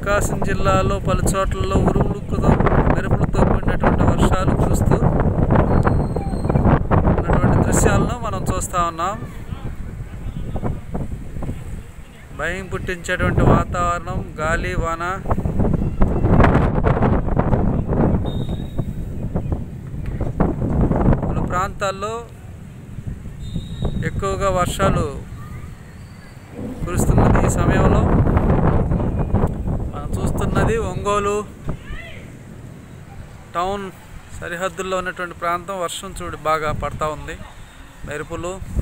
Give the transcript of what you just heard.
ప్రకాశం జిల్లాలో పలు చోట్లలో ఉరుములతో మెరుపులతో కూడినటువంటి వర్షాలు కురుస్తూ ఉన్నటువంటి దృశ్యాలను మనం చూస్తూ ఉన్నాం భయం పుట్టించేటువంటి వాతావరణం గాలి వాన పలు ప్రాంతాల్లో ఎక్కువగా వర్షాలు కురుస్తున్నది ఈ సమయంలో మనం చూస్తున్నది ఒంగోలు టౌన్ సరిహద్దుల్లో ఉన్నటువంటి ప్రాంతం వర్షం చూడు బాగా పడతా ఉంది మెరుపులు